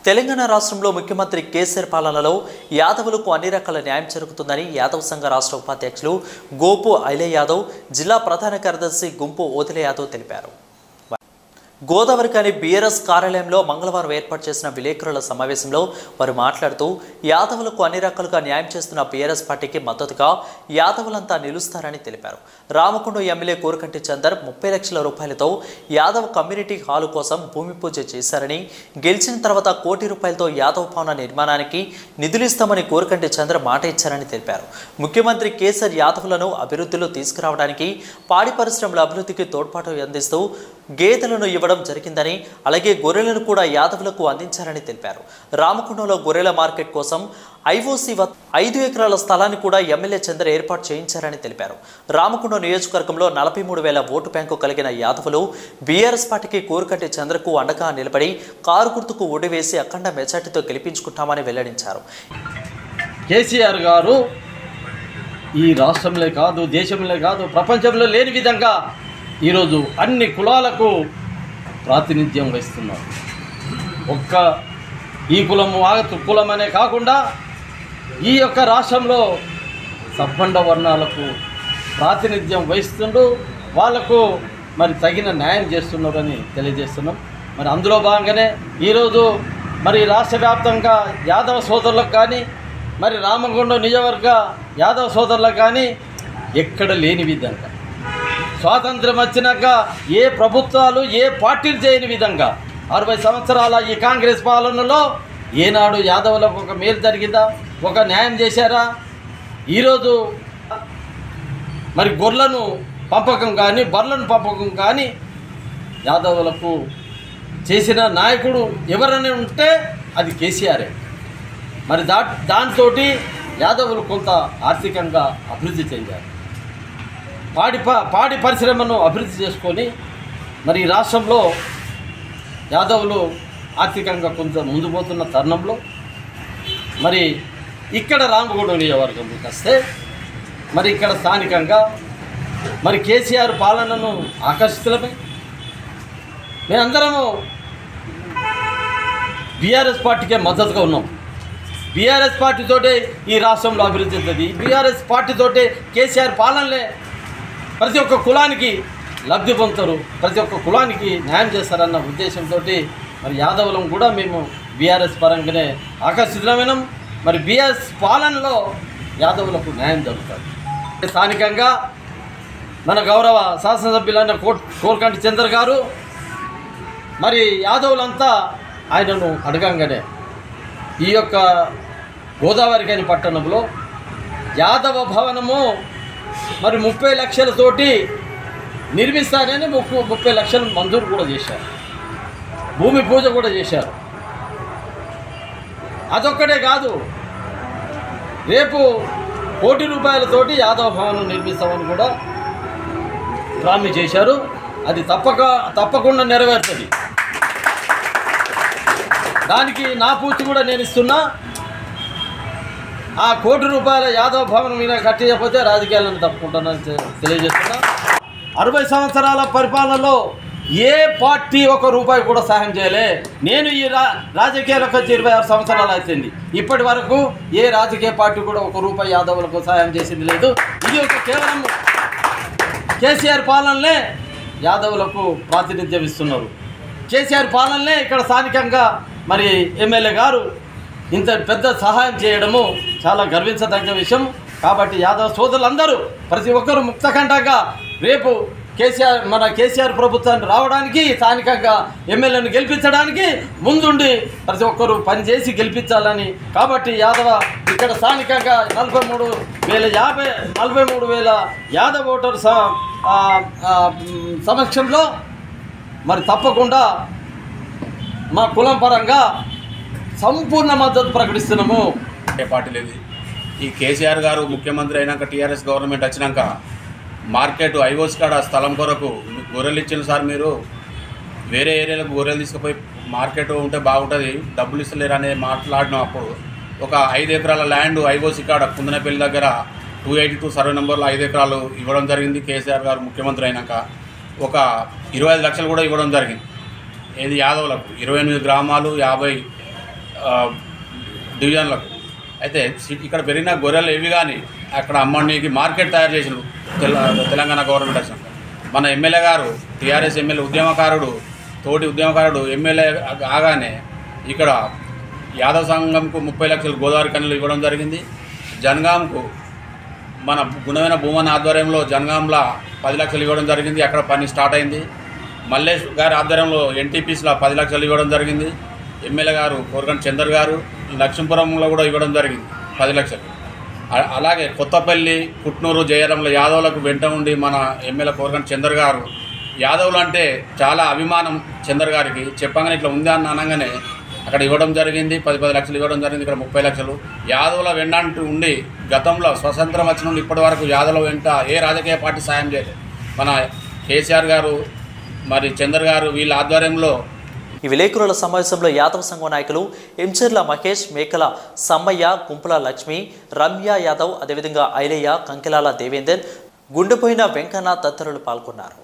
తెలంగాణ రాష్ట్రంలో ముఖ్యమంత్రి కేసీఆర్ పాలనలో యాదవులకు అన్ని రకాల న్యాయం జరుగుతుందని యాదవ్ సంఘ రాష్ట్ర ఉపాధ్యక్షులు గోపు ఐలే యాదవ్ జిల్లా ప్రధాన కార్యదర్శి గుంపు ఓతిలే యాదవ్ తెలిపారు గోదావరికాని బీఆర్ఎస్ కార్యాలయంలో మంగళవారం ఏర్పాటు చేసిన విలేకరుల సమావేశంలో వారు మాట్లాడుతూ యాదవులకు అన్ని రకాలుగా న్యాయం చేస్తున్న బీఆర్ఎస్ పార్టీకి మద్దతుగా యాదవులంతా నిలుస్తారని తెలిపారు రామకొండ ఎమ్మెల్యే కోరకంటి చందర్ ముప్పై లక్షల రూపాయలతో యాదవ్ కమ్యూనిటీ హాలు కోసం భూమి పూజ చేశారని గెలిచిన తర్వాత కోటి రూపాయలతో యాదవ్ భవన నిర్మాణానికి నిధులిస్తామని కోరకంటి చంద్ర మాట ఇచ్చారని తెలిపారు ముఖ్యమంత్రి కేసీఆర్ యాదవులను అభివృద్ధిలో తీసుకురావడానికి పాడి పరిశ్రమల అభివృద్ధికి తోడ్పాటు అందిస్తూ గేదెలను ఇవ్వడం జరిగిందని అలాగే గొర్రెలను కూడా యాదవులకు అందించారని తెలిపారు రామకుండంలో గొర్రెల మార్కెట్ కోసం ఐఓసీ వద్ద ఐదు ఎకరాల స్థలాన్ని కూడా ఎమ్మెల్యే చంద్ర ఏర్పాటు చేయించారని తెలిపారు రామకుండం నియోజకవర్గంలో నలభై మూడు వేల ఓటు బ్యాంకు కలిగిన యాదవులు బీఆర్ఎస్ పార్టీకి కోరుకట్టి చంద్రకు అండగా నిలబడి కారు గుర్తుకు ఓడివేసి అఖండ మెజార్టీతో గెలిపించుకుంటామని వెల్లడించారు కేసీఆర్ గారు ఈ రాష్ట్రంలో కాదు దేశంలో కాదు ప్రపంచంలో లేని విధంగా ఈరోజు అన్ని కులాలకు ప్రాతినిధ్యం వహిస్తున్నారు ఒక్క ఈ కులము ఆ కులం అనే కాకుండా ఈ యొక్క రాష్ట్రంలో సబ్బండ వర్ణాలకు ప్రాతినిధ్యం వహిస్తుండు వాళ్లకు మరి తగిన న్యాయం చేస్తున్నారని తెలియజేస్తున్నాం మరి అందులో భాగంగానే ఈరోజు మరి రాష్ట్ర వ్యాప్తంగా యాదవ సోదరులకు కానీ మరి రామగుండం నియోజకవర్గ యాదవ సోదరులకు కానీ ఎక్కడ లేని విధంగా స్వాతంత్రం వచ్చినాక ఏ ప్రభుత్వాలు ఏ పార్టీలు చేయని విధంగా అరవై సంవత్సరాల ఈ కాంగ్రెస్ పాలనలో ఏనాడు యాదవులకు ఒక మేలు జరిగిందా ఒక న్యాయం చేశారా ఈరోజు మరి గొర్రెలను పంపకం కానీ బర్రెలను పంపకం కానీ యాదవులకు చేసిన నాయకుడు ఎవరైనా ఉంటే అది కేసీఆరే మరి దా దాంతో యాదవులు కొంత ఆర్థికంగా అభివృద్ధి చెందారు పాడి ప- పాడి పరిశ్రమను అభివృద్ధి చేసుకొని మరి ఈ రాష్ట్రంలో యాదవులు ఆర్థికంగా కొంత ముందు పోతున్న తరుణంలో మరి ఇక్కడ రామగూడెం నియోజకవర్గంలోకి వస్తే మరి ఇక్కడ స్థానికంగా మరి కేసీఆర్ పాలనను ఆకర్షితులమై మేమందరము బీఆర్ఎస్ పార్టీకే మద్దతుగా ఉన్నాం బీఆర్ఎస్ పార్టీతోటే ఈ రాష్ట్రంలో అభివృద్ధి చెందుతుంది బీఆర్ఎస్ పార్టీతోటే కేసీఆర్ పాలనలే ప్రతి ఒక్క కులానికి లబ్ధి పొందుతారు ప్రతి ఒక్క కులానికి న్యాయం చేస్తారన్న ఉద్దేశంతో మరి యాదవులం కూడా మేము బీఆర్ఎస్ పరంగానే ఆకర్షితులమైనాం మరి బీఆర్ఎస్ పాలనలో యాదవులకు న్యాయం జరుగుతుంది స్థానికంగా మన గౌరవ శాసనసభ్యులైన కోట్ కోరకంటి చంద్ర గారు మరి యాదవులంతా ఆయనను అడగంగానే ఈ యొక్క గోదావరికని పట్టణంలో యాదవ భవనము మరి ముప్పై లక్షలతోటి నిర్మిస్తానని ముప్పై ముప్పై లక్షలు మంజూరు కూడా చేశారు భూమి పూజ కూడా చేశారు అదొక్కటే కాదు రేపు కోటి రూపాయలతోటి యాదవ భవనం నిర్మిస్తామని కూడా ప్రామిస్ చేశారు అది తప్పక తప్పకుండా నెరవేరుతుంది దానికి నా పూర్తి కూడా నేను ఇస్తున్నా ఆ కోటి రూపాయల యాదవ భవనం మీద కట్టేయకపోతే రాజకీయాలను తప్పుకుంటానని తె- తెలియజేస్తున్నా అరవై సంవత్సరాల పరిపాలనలో ఏ పార్టీ ఒక రూపాయి కూడా సహాయం చేయలే నేను ఈ రా రాజకీయాలకు వచ్చి ఇరవై ఆరు సంవత్సరాలు అవుతుంది ఇప్పటి వరకు ఏ రాజకీయ పార్టీ కూడా ఒక రూపాయి యాదవులకు సహాయం చేసింది లేదు ఇది ఒక కేవలం కేసీఆర్ పాలనలే యాదవులకు ప్రాతినిధ్యం ఇస్తున్నారు కేసీఆర్ పాలనలే ఇక్కడ స్థానికంగా మరి ఎమ్మెల్యే గారు ఇంత పెద్ద సహాయం చేయడము చాలా గర్వించదగ్గ విషయం కాబట్టి యాదవ సోదరులందరూ ప్రతి ఒక్కరూ ముక్తకంఠంగా రేపు కేసీఆర్ మన కేసీఆర్ ప్రభుత్వాన్ని రావడానికి స్థానికంగా ఎమ్మెల్యేను గెలిపించడానికి ముందుండి ప్రతి ఒక్కరూ పనిచేసి గెలిపించాలని కాబట్టి యాదవ ఇక్కడ స్థానికంగా నలభై మూడు వేల యాభై నలభై మూడు వేల యాదవ్ ఓటర్ స- ఆ, ఆ, మ్, సమక్షంలో మరి తప్పకుండా మా కులం పరంగా సంపూర్ణ మద్దతు ప్రకటిస్తున్నాము ఏ పార్టీ లేదు ఈ కేసీఆర్ గారు ముఖ్యమంత్రి అయినాక టీఆర్ఎస్ గవర్నమెంట్ వచ్చినాక మార్కెట్ ఐఓస్ కాడ స్థలం కొరకు మీకు గొర్రెలు ఇచ్చిన సార్ మీరు వేరే ఏరియాలకు గొర్రెలు తీసుకుపోయి మార్కెట్ ఉంటే బాగుంటుంది డబ్బులు ఇస్తలేరు అనేది మాట్లాడినాం అప్పుడు ఒక ఐదు ఎకరాల ల్యాండ్ ఐఓసి కాడ కుందనపల్లి దగ్గర టూ ఎయిటీ టూ సర్వే నెంబర్లో ఐదు ఎకరాలు ఇవ్వడం జరిగింది కేసీఆర్ గారు ముఖ్యమంత్రి అయినాక ఒక ఇరవై ఐదు లక్షలు కూడా ఇవ్వడం జరిగింది ఏది యాదవులకు ఇరవై ఎనిమిది గ్రామాలు యాభై ఆ, డివిజన్లకు అయితే సి- ఇక్కడ పెరిగిన గొర్రెలు ఏవి కానీ అక్కడ అమ్మడానికి మార్కెట్ తయారు చేసిన తెలంగాణ గవర్నమెంట్ వచ్చినాక మన ఎమ్మెల్యే గారు టీఆర్ఎస్ ఎమ్మెల్యే ఉద్యమకారుడు తోటి ఉద్యమకారుడు ఎమ్మెల్యే కాగానే ఇక్కడ యాదవ్ సంఘంకు ముప్పై లక్షలు గోదావరి కన్నులు ఇవ్వడం జరిగింది జనగాంకు మన గుణమైన భూమన్ ఆధ్వర్యంలో జనగాంలో పది లక్షలు ఇవ్వడం జరిగింది అక్కడ పని స్టార్ట్ అయింది మల్లేష్ గారి ఆధ్వర్యంలో ఎన్టీపీస్లో పది లక్షలు ఇవ్వడం జరిగింది ఎమ్మెల్యే గారు కోరగంట చందర్ గారు లక్ష్మీపురంలో కూడా ఇవ్వడం జరిగింది పది లక్షలు అ- అలాగే కొత్తపల్లి పుట్నూరు జయరంలో యాదవులకు వెంట ఉండి మన ఎమ్మెల్యే కోరగంట చందర్ గారు యాదవులు అంటే చాలా అభిమానం చందర్ గారికి చెప్పగానే ఇట్లా ఉంది అని అనగానే అక్కడ ఇవ్వడం జరిగింది పది పది లక్షలు ఇవ్వడం జరిగింది ఇక్కడ ముప్పై లక్షలు యాదవుల వెన్నంటూ ఉండి గతంలో స్వతంత్రం వచ్చిన నుండి ఇప్పటి వరకు యాదవుల వెంట ఏ రాజకీయ పార్టీ సాయం చేయలేదు మన కేసీఆర్ గారు మరి చందర్ గారు వీళ్ళ ఆధ్వర్యంలో ఈ విలేకరుల సమావేశంలో యాదవ్ సంఘం నాయకులు ఎంచెర్ల మహేష్ మేకల సమ్మయ్య కుంపుల లక్ష్మి రమ్య యాదవ్ అదేవిధంగా ఐలయ్య కంకిలాల దేవేందర్ గుండెపోయిన వెంకన్న తదితరులు పాల్గొన్నారు